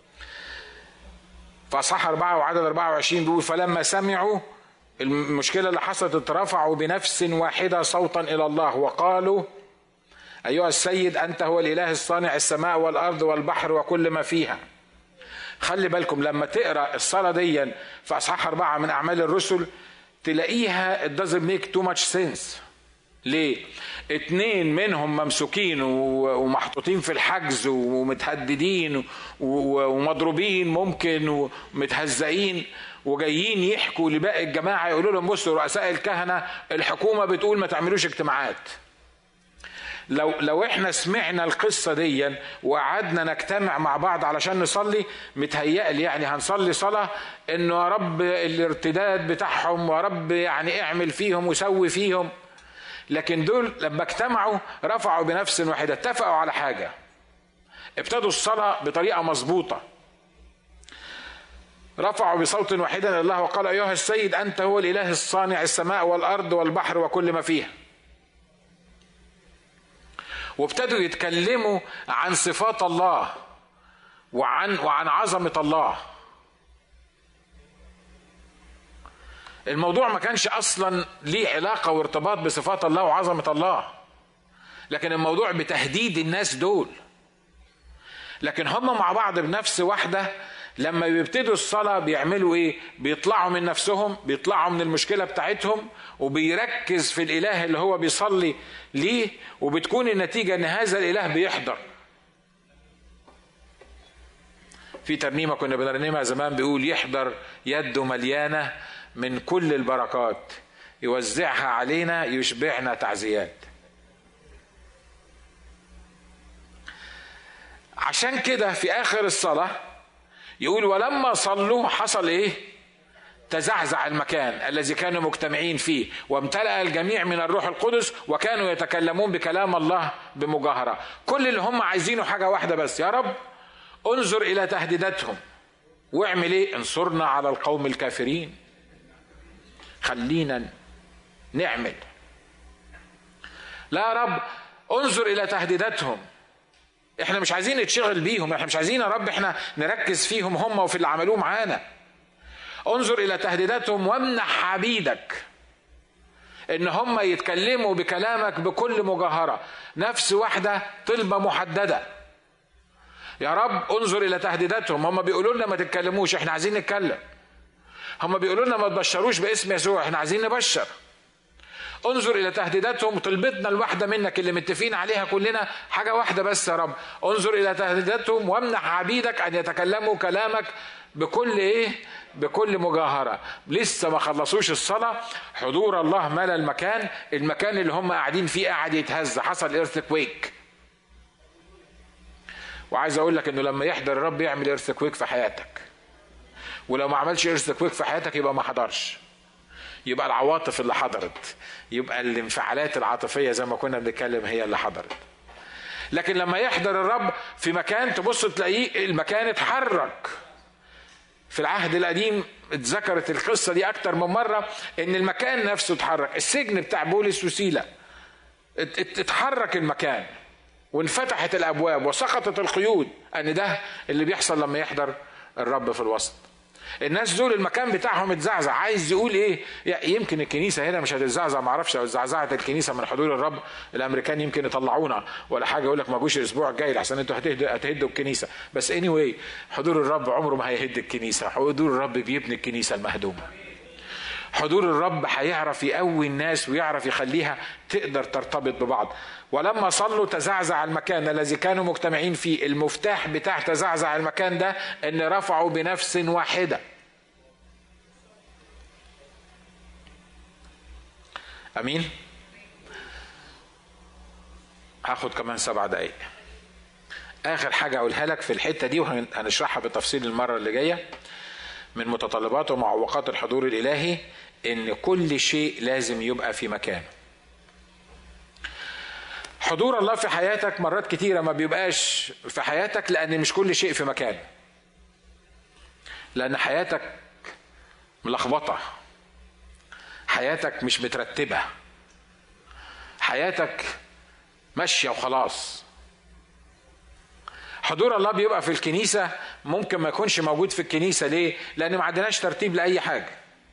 فاصحاح أربعة وعدد 24 بيقول فلما سمعوا المشكلة اللي حصلت اترفعوا بنفس واحدة صوتا إلى الله وقالوا أيها السيد أنت هو الإله الصانع السماء والأرض والبحر وكل ما فيها خلي بالكم لما تقرا الصلاه دي في اصحاح اربعه من اعمال الرسل تلاقيها it doesn't make too much sense ليه؟ اتنين منهم ممسوكين ومحطوطين في الحجز ومتهددين ومضروبين ممكن ومتهزقين وجايين يحكوا لباقي الجماعه يقولوا لهم بصوا رؤساء الكهنه الحكومه بتقول ما تعملوش اجتماعات لو لو احنا سمعنا القصه دي وقعدنا نجتمع مع بعض علشان نصلي متهيألي يعني هنصلي صلاه انه يا رب الارتداد بتاعهم ويا رب يعني اعمل فيهم وسوي فيهم لكن دول لما اجتمعوا رفعوا بنفس واحده اتفقوا على حاجه ابتدوا الصلاه بطريقه مظبوطه رفعوا بصوت واحدا الى الله وقال ايها السيد انت هو الاله الصانع السماء والارض والبحر وكل ما فيها وابتدوا يتكلموا عن صفات الله وعن وعن عظمه الله الموضوع ما كانش اصلا ليه علاقه وارتباط بصفات الله وعظمه الله لكن الموضوع بتهديد الناس دول لكن هم مع بعض بنفس واحده لما بيبتدوا الصلاة بيعملوا ايه بيطلعوا من نفسهم بيطلعوا من المشكلة بتاعتهم وبيركز في الإله اللي هو بيصلي ليه وبتكون النتيجة ان هذا الإله بيحضر في ترنيمة كنا بنرنمها زمان بيقول يحضر يده مليانة من كل البركات يوزعها علينا يشبعنا تعزيات عشان كده في آخر الصلاة يقول ولما صلوا حصل ايه تزعزع المكان الذي كانوا مجتمعين فيه وامتلأ الجميع من الروح القدس وكانوا يتكلمون بكلام الله بمجاهرة كل اللي هم عايزينه حاجة واحدة بس يا رب انظر إلى تهديداتهم واعمل ايه انصرنا على القوم الكافرين خلينا نعمل لا يا رب انظر إلى تهديداتهم احنا مش عايزين نتشغل بيهم احنا مش عايزين يا رب احنا نركز فيهم هم وفي اللي عملوه معانا انظر الى تهديداتهم وامنح عبيدك ان هم يتكلموا بكلامك بكل مجاهرة نفس واحدة طلبة محددة يا رب انظر الى تهديداتهم هم بيقولوا لنا ما تتكلموش احنا عايزين نتكلم هم بيقولوا لنا ما تبشروش باسم يسوع احنا عايزين نبشر انظر الى تهديداتهم طلبتنا الواحده منك اللي متفقين عليها كلنا حاجه واحده بس يا رب انظر الى تهديداتهم وامنح عبيدك ان يتكلموا كلامك بكل ايه بكل مجاهره لسه ما خلصوش الصلاه حضور الله ملا المكان المكان اللي هم قاعدين فيه قاعد يتهز حصل ايرث كويك وعايز اقول لك انه لما يحضر الرب يعمل ايرث كويك في حياتك ولو ما عملش ايرث كويك في حياتك يبقى ما حضرش يبقى العواطف اللي حضرت يبقى الانفعالات العاطفيه زي ما كنا بنتكلم هي اللي حضرت لكن لما يحضر الرب في مكان تبص تلاقيه المكان اتحرك في العهد القديم اتذكرت القصه دي اكتر من مره ان المكان نفسه اتحرك السجن بتاع بولس وسيله اتحرك المكان وانفتحت الابواب وسقطت القيود ان ده اللي بيحصل لما يحضر الرب في الوسط الناس دول المكان بتاعهم اتزعزع عايز يقول ايه يمكن الكنيسه هنا مش هتتزعزع ما اعرفش لو اتزعزعت الكنيسه من حضور الرب الامريكان يمكن يطلعونا ولا حاجه يقول لك ما جوش الاسبوع الجاي لحسن انتوا هتهدوا هتهدوا الكنيسه بس اني anyway حضور الرب عمره ما هيهد الكنيسه حضور الرب بيبني الكنيسه المهدومه حضور الرب هيعرف يقوي الناس ويعرف يخليها تقدر ترتبط ببعض ولما صلوا تزعزع المكان الذي كانوا مجتمعين فيه المفتاح بتاع تزعزع المكان ده ان رفعوا بنفس واحده امين هاخد كمان سبع دقايق اخر حاجه اقولها لك في الحته دي وهنشرحها بالتفصيل المره اللي جايه من متطلبات ومعوقات الحضور الالهي ان كل شيء لازم يبقى في مكانه حضور الله في حياتك مرات كتيره ما بيبقاش في حياتك لان مش كل شيء في مكانه لان حياتك ملخبطه حياتك مش مترتبه حياتك ماشيه وخلاص حضور الله بيبقى في الكنيسه ممكن ما يكونش موجود في الكنيسه ليه لان ما عندناش ترتيب لاي حاجه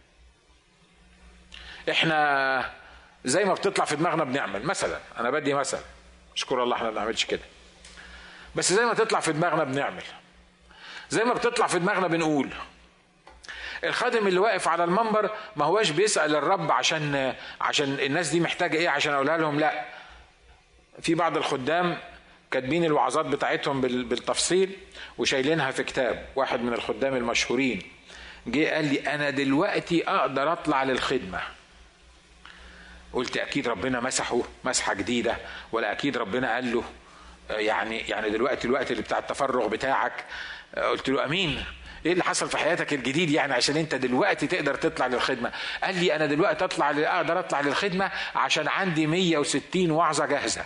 احنا زي ما بتطلع في دماغنا بنعمل مثلا انا بدي مثل اشكر الله احنا ما بنعملش كده بس زي ما تطلع في دماغنا بنعمل زي ما بتطلع في دماغنا بنقول الخادم اللي واقف على المنبر ما هواش بيسال الرب عشان عشان الناس دي محتاجه ايه عشان اقولها لهم لا في بعض الخدام كاتبين الوعظات بتاعتهم بالتفصيل وشايلينها في كتاب واحد من الخدام المشهورين جه قال لي انا دلوقتي اقدر اطلع للخدمه قلت اكيد ربنا مسحه مسحه جديده ولا اكيد ربنا قال له يعني يعني دلوقتي الوقت اللي بتاع التفرغ بتاعك قلت له امين ايه اللي حصل في حياتك الجديد يعني عشان انت دلوقتي تقدر تطلع للخدمه قال لي انا دلوقتي اطلع اقدر اطلع للخدمه عشان عندي 160 وعظه جاهزه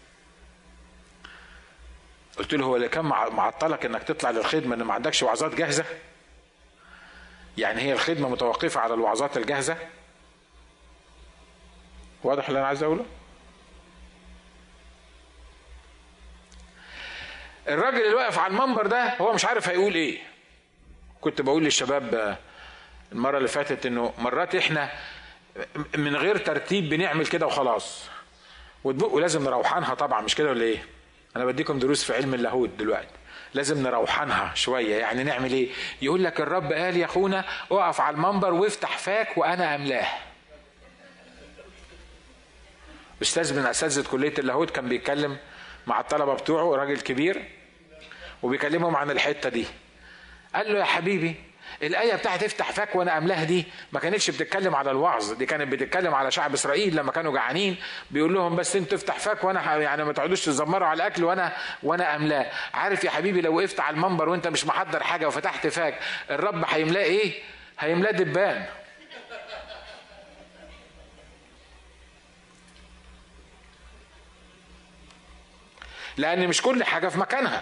قلت له هو اللي كان معطلك انك تطلع للخدمه ان ما عندكش وعظات جاهزه يعني هي الخدمه متوقفه على الوعظات الجاهزه واضح اللي انا عايز اقوله الراجل اللي واقف على المنبر ده هو مش عارف هيقول ايه كنت بقول للشباب المره اللي فاتت انه مرات احنا من غير ترتيب بنعمل كده وخلاص ولازم نروحانها طبعا مش كده ولا ايه انا بديكم دروس في علم اللاهوت دلوقتي لازم نروحانها شويه يعني نعمل ايه يقول لك الرب قال يا اخونا اقف على المنبر وافتح فاك وانا املاه استاذ من اساتذه كليه اللاهوت كان بيتكلم مع الطلبه بتوعه راجل كبير وبيكلمهم عن الحته دي قال له يا حبيبي الآية بتاعت افتح فاك وأنا أملاه دي ما كانتش بتتكلم على الوعظ دي كانت بتتكلم على شعب إسرائيل لما كانوا جعانين بيقول لهم بس أنتوا افتح فاك وأنا يعني ما تقعدوش تزمروا على الأكل وأنا وأنا أملاه عارف يا حبيبي لو وقفت على المنبر وأنت مش محضر حاجة وفتحت فاك الرب هيملاه إيه؟ هيملاه دبان لأن مش كل حاجة في مكانها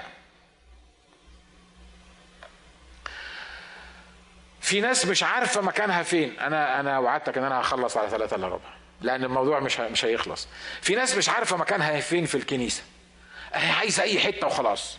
في ناس مش عارفه مكانها فين انا انا وعدتك ان انا هخلص على ثلاثة الا ربع لان الموضوع مش مش هيخلص في ناس مش عارفه مكانها فين في الكنيسه هي عايزه اي حته وخلاص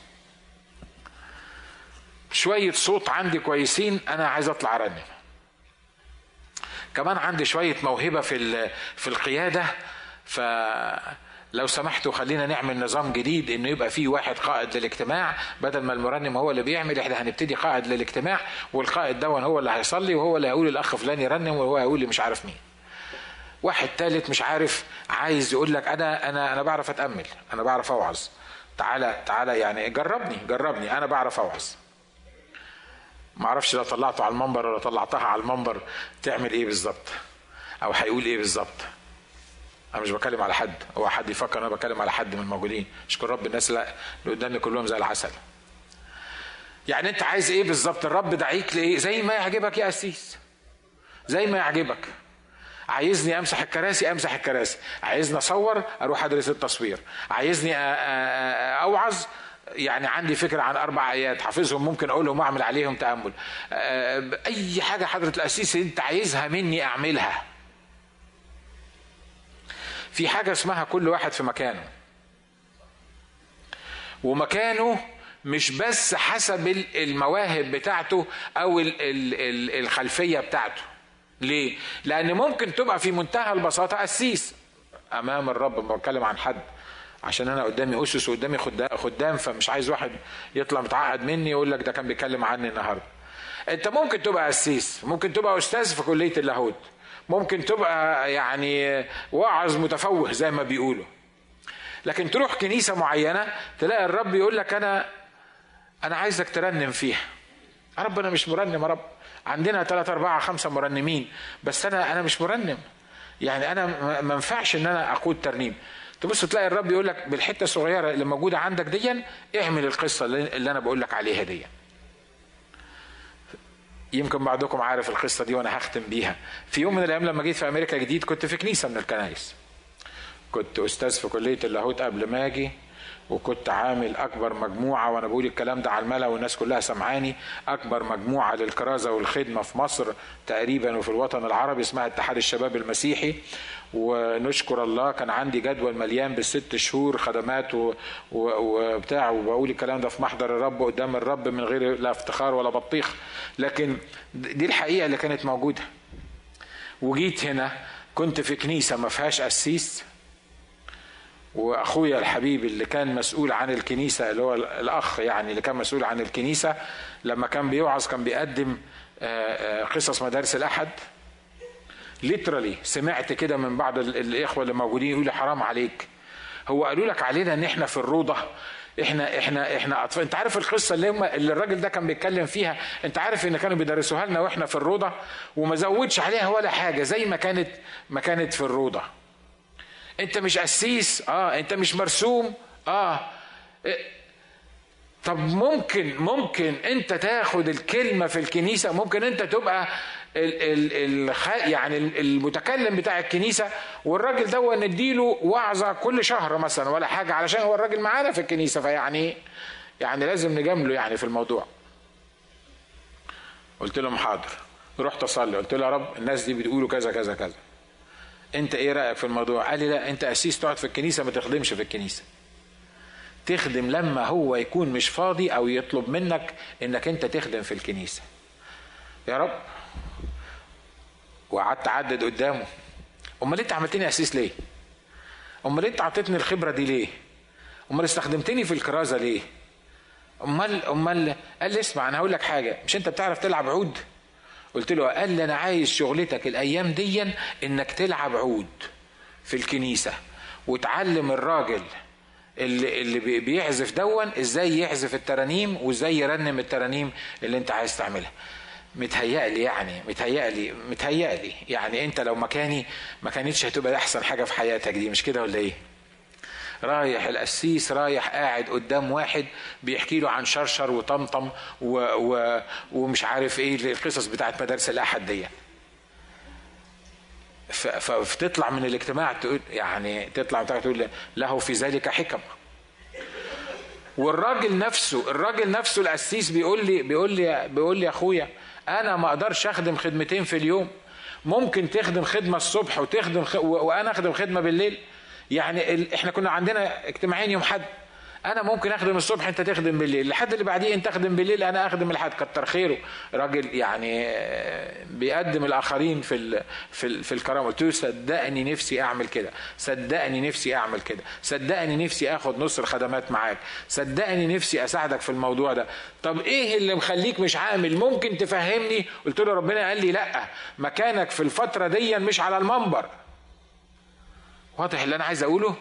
شويه صوت عندي كويسين انا عايز اطلع ارنم كمان عندي شويه موهبه في في القياده ف لو سمحتوا خلينا نعمل نظام جديد انه يبقى فيه واحد قائد للاجتماع بدل ما المرنم هو اللي بيعمل احنا هنبتدي قائد للاجتماع والقائد دون هو اللي هيصلي وهو اللي هيقول الاخ فلان يرنم وهو هيقول لي مش عارف مين واحد ثالث مش عارف عايز يقول لك انا انا انا بعرف اتامل انا بعرف اوعظ تعالى تعالى يعني جربني جربني انا بعرف اوعظ ما اعرفش لو طلعته على المنبر ولا طلعتها على المنبر تعمل ايه بالظبط او هيقول ايه بالظبط انا مش بكلم على حد هو حد يفكر انا بكلم على حد من الموجودين اشكر رب الناس لا اللي قدامي كلهم زي العسل يعني انت عايز ايه بالظبط الرب دعيك لايه زي ما يعجبك يا قسيس زي ما يعجبك عايزني امسح الكراسي امسح الكراسي عايزني اصور اروح ادرس التصوير عايزني اوعظ يعني عندي فكرة عن أربع آيات حافظهم ممكن أقولهم وأعمل عليهم تأمل أي حاجة حضرة الأسيس أنت عايزها مني أعملها في حاجة اسمها كل واحد في مكانه ومكانه مش بس حسب المواهب بتاعته أو الخلفية بتاعته ليه؟ لأن ممكن تبقى في منتهى البساطة قسيس أمام الرب بتكلم عن حد عشان انا قدامي اسس وقدامي خدام فمش عايز واحد يطلع متعقد مني يقول لك ده كان بيتكلم عني النهارده انت ممكن تبقى قسيس ممكن تبقى استاذ في كليه اللاهوت ممكن تبقى يعني واعظ متفوه زي ما بيقولوا لكن تروح كنيسه معينه تلاقي الرب يقول لك انا انا عايزك ترنم فيها يا رب انا مش مرنم يا رب عندنا ثلاثة أربعة خمسة مرنمين بس أنا أنا مش مرنم يعني أنا ما ينفعش إن أنا أقود ترنيم تبص تلاقي الرب يقول لك بالحتة الصغيرة اللي موجودة عندك دي اعمل القصة اللي أنا بقول لك عليها دي يمكن بعضكم عارف القصه دي وانا هختم بيها في يوم من الايام لما جيت في امريكا جديد كنت في كنيسه من الكنائس كنت استاذ في كليه اللاهوت قبل ما اجي وكنت عامل اكبر مجموعه وانا بقول الكلام ده على الملا والناس كلها سمعاني اكبر مجموعه للكرازه والخدمه في مصر تقريبا وفي الوطن العربي اسمها اتحاد الشباب المسيحي ونشكر الله كان عندي جدول مليان بالست شهور خدمات وبتاع وبقول الكلام ده في محضر الرب قدام الرب من غير لا افتخار ولا بطيخ لكن دي الحقيقه اللي كانت موجوده وجيت هنا كنت في كنيسه ما فيهاش قسيس واخويا الحبيب اللي كان مسؤول عن الكنيسه اللي هو الاخ يعني اللي كان مسؤول عن الكنيسه لما كان بيوعظ كان بيقدم قصص مدارس الاحد ليترالي سمعت كده من بعض الاخوه اللي موجودين يقولوا حرام عليك هو قالوا لك علينا ان احنا في الروضه احنا احنا احنا اطفال انت عارف القصه اللي هم اللي الراجل ده كان بيتكلم فيها انت عارف ان كانوا بيدرسوها لنا واحنا في الروضه وما زودش عليها ولا حاجه زي ما كانت ما كانت في الروضه انت مش قسيس اه انت مش مرسوم اه طب ممكن ممكن انت تاخد الكلمه في الكنيسه ممكن انت تبقى ال ال ال يعني المتكلم بتاع الكنيسه والراجل ده نديله وعظه كل شهر مثلا ولا حاجه علشان هو الراجل معانا في الكنيسه فيعني يعني لازم نجامله يعني في الموضوع قلت لهم حاضر رحت اصلي قلت له يا رب الناس دي بتقولوا كذا كذا كذا انت ايه رايك في الموضوع قال لي لا انت اسيس تقعد في الكنيسه ما تخدمش في الكنيسه تخدم لما هو يكون مش فاضي او يطلب منك انك انت تخدم في الكنيسه يا رب وقعدت اعدد قدامه امال انت عملتني اسيس ليه امال انت اعطيتني الخبره دي ليه امال استخدمتني في الكرازه ليه امال امال قال لي اسمع انا هقول لك حاجه مش انت بتعرف تلعب عود قلت له قال لي انا عايز شغلتك الايام دي انك تلعب عود في الكنيسه وتعلم الراجل اللي اللي بيعزف دون ازاي يعزف الترانيم وازاي يرنم الترانيم اللي انت عايز تعملها متهيألي يعني متهيألي متهيألي يعني انت لو مكاني ما كانتش هتبقى احسن حاجه في حياتك دي مش كده ولا ايه؟ رايح القسيس رايح قاعد قدام واحد بيحكي له عن شرشر وطمطم و و ومش عارف ايه القصص بتاعت مدارس الاحد دي فتطلع من الاجتماع تقول يعني تطلع تقول له في ذلك حكم والراجل نفسه الراجل نفسه القسيس بيقول لي بيقول لي بيقول لي يا اخويا انا ما اقدرش اخدم خدمتين في اليوم ممكن تخدم خدمه الصبح وتخدم خ... وانا اخدم خدمه بالليل يعني ال... احنا كنا عندنا اجتماعين يوم حد انا ممكن اخدم الصبح انت تخدم بالليل الحد اللي بعديه انت تخدم بالليل انا اخدم الحد كتر خيره راجل يعني بيقدم الاخرين في ال في ال في الكرامه قلت له صدقني نفسي اعمل كده صدقني نفسي اعمل كده صدقني نفسي اخد نص الخدمات معاك صدقني نفسي اساعدك في الموضوع ده طب ايه اللي مخليك مش عامل ممكن تفهمني قلت له ربنا قال لي لا مكانك في الفتره دي مش على المنبر واضح اللي انا عايز اقوله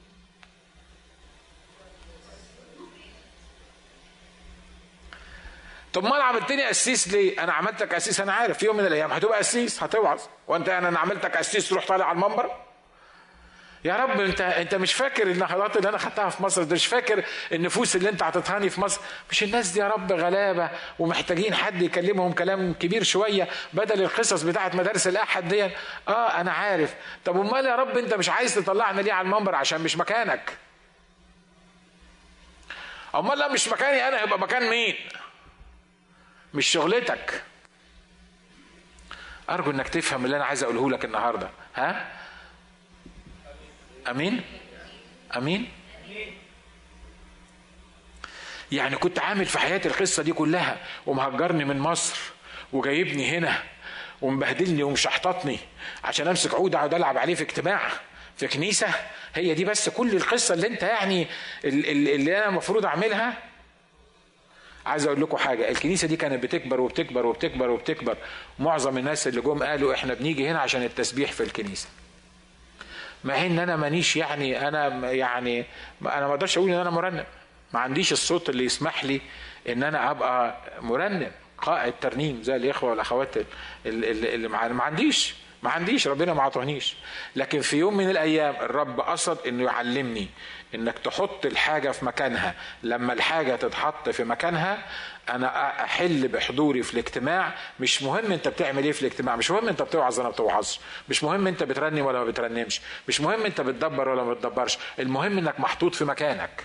طب ما انا عملتني قسيس ليه؟ انا عملتك قسيس انا عارف في يوم من الايام هتبقى قسيس هتوعظ وانت يعني انا عملتك قسيس تروح طالع على المنبر؟ يا رب انت انت مش فاكر النهضات اللي انا خدتها في مصر انت مش فاكر النفوس اللي انت عطيتهاني في مصر مش الناس دي يا رب غلابه ومحتاجين حد يكلمهم كلام كبير شويه بدل القصص بتاعت مدارس الاحد دي اه انا عارف طب امال يا رب انت مش عايز تطلعنا ليه على المنبر عشان مش مكانك امال لا مش مكاني انا هيبقى مكان مين مش شغلتك ارجو انك تفهم اللي انا عايز اقوله لك النهارده ها امين امين يعني كنت عامل في حياتي القصه دي كلها ومهجرني من مصر وجايبني هنا ومبهدلني ومشحططني عشان امسك عود اقعد العب عليه في اجتماع في كنيسه هي دي بس كل القصه اللي انت يعني اللي انا المفروض اعملها عايز اقول لكم حاجه الكنيسه دي كانت بتكبر وبتكبر وبتكبر وبتكبر معظم الناس اللي جم قالوا احنا بنيجي هنا عشان التسبيح في الكنيسه مع ان انا مانيش يعني انا يعني انا ما اقدرش اقول ان انا مرنم ما عنديش الصوت اللي يسمح لي ان انا ابقى مرنم قائد ترنيم زي الاخوه والاخوات اللي, اللي ما عنديش ما عنديش ربنا ما عطانيش لكن في يوم من الايام الرب قصد انه يعلمني انك تحط الحاجه في مكانها لما الحاجه تتحط في مكانها انا احل بحضوري في الاجتماع مش مهم انت بتعمل ايه في الاجتماع مش مهم انت بتوعظ ولا ما بتوعظش مش مهم انت بترنم ولا ما بترنمش مش مهم انت بتدبر ولا ما بتدبرش المهم انك محطوط في مكانك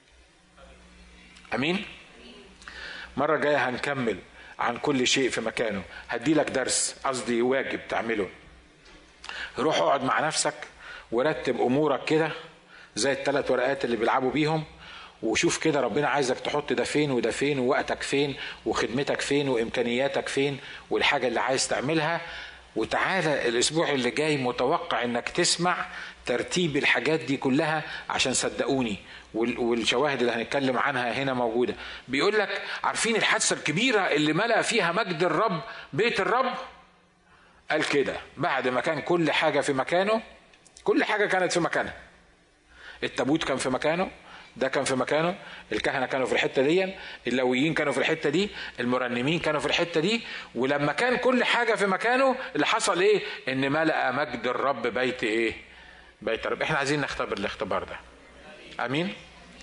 امين مره جايه هنكمل عن كل شيء في مكانه هدي لك درس قصدي واجب تعمله روح اقعد مع نفسك ورتب امورك كده زي الثلاث ورقات اللي بيلعبوا بيهم وشوف كده ربنا عايزك تحط ده فين وده فين ووقتك فين وخدمتك فين وامكانياتك فين والحاجه اللي عايز تعملها وتعالى الاسبوع اللي جاي متوقع انك تسمع ترتيب الحاجات دي كلها عشان صدقوني والشواهد اللي هنتكلم عنها هنا موجوده بيقول لك عارفين الحادثه الكبيره اللي ملا فيها مجد الرب بيت الرب قال كده بعد ما كان كل حاجه في مكانه كل حاجه كانت في مكانها التابوت كان في مكانه ده كان في مكانه الكهنه كانوا في الحته دي اللويين كانوا في الحته دي المرنمين كانوا في الحته دي ولما كان كل حاجه في مكانه اللي حصل ايه ان ملأ مجد الرب بيت ايه بيت الرب احنا عايزين نختبر الاختبار ده امين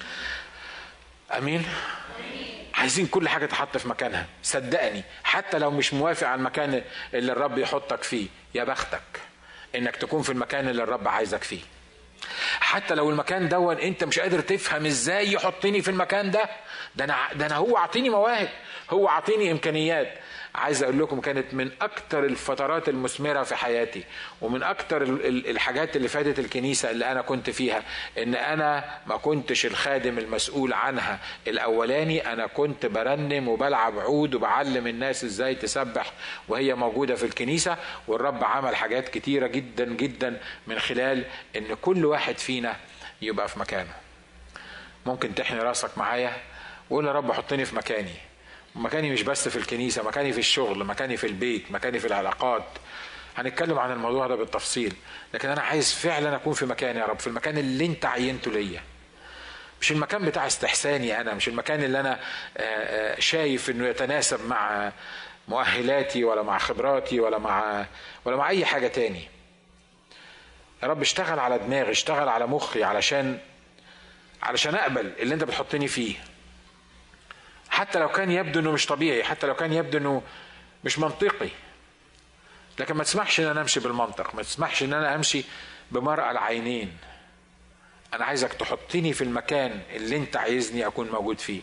امين عايزين كل حاجه تحط في مكانها صدقني حتى لو مش موافق على المكان اللي الرب يحطك فيه يا بختك انك تكون في المكان اللي الرب عايزك فيه حتى لو المكان دون انت مش قادر تفهم ازاي يحطني في المكان ده ده انا ده انا هو عطيني مواهب هو عطيني امكانيات عايز اقول لكم كانت من اكتر الفترات المثمره في حياتي ومن اكتر الحاجات اللي فادت الكنيسه اللي انا كنت فيها ان انا ما كنتش الخادم المسؤول عنها الاولاني انا كنت برنم وبلعب عود وبعلم الناس ازاي تسبح وهي موجوده في الكنيسه والرب عمل حاجات كتيره جدا جدا من خلال ان كل واحد فينا يبقى في مكانه ممكن تحني راسك معايا وقول يا رب حطني في مكاني مكاني مش بس في الكنيسة مكاني في الشغل مكاني في البيت مكاني في العلاقات هنتكلم عن الموضوع ده بالتفصيل لكن أنا عايز فعلا أكون في مكاني يا رب في المكان اللي أنت عينته ليا مش المكان بتاع استحساني أنا مش المكان اللي أنا شايف إنه يتناسب مع مؤهلاتي ولا مع خبراتي ولا مع ولا مع أي حاجة تاني يا رب اشتغل على دماغي اشتغل على مخي علشان علشان اقبل اللي انت بتحطني فيه حتى لو كان يبدو انه مش طبيعي حتى لو كان يبدو انه مش منطقي لكن ما تسمحش ان انا امشي بالمنطق ما تسمحش ان انا امشي بمرأة العينين انا عايزك تحطني في المكان اللي انت عايزني اكون موجود فيه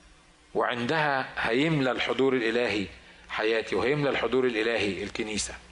وعندها هيملى الحضور الالهي حياتي وهيملى الحضور الالهي الكنيسه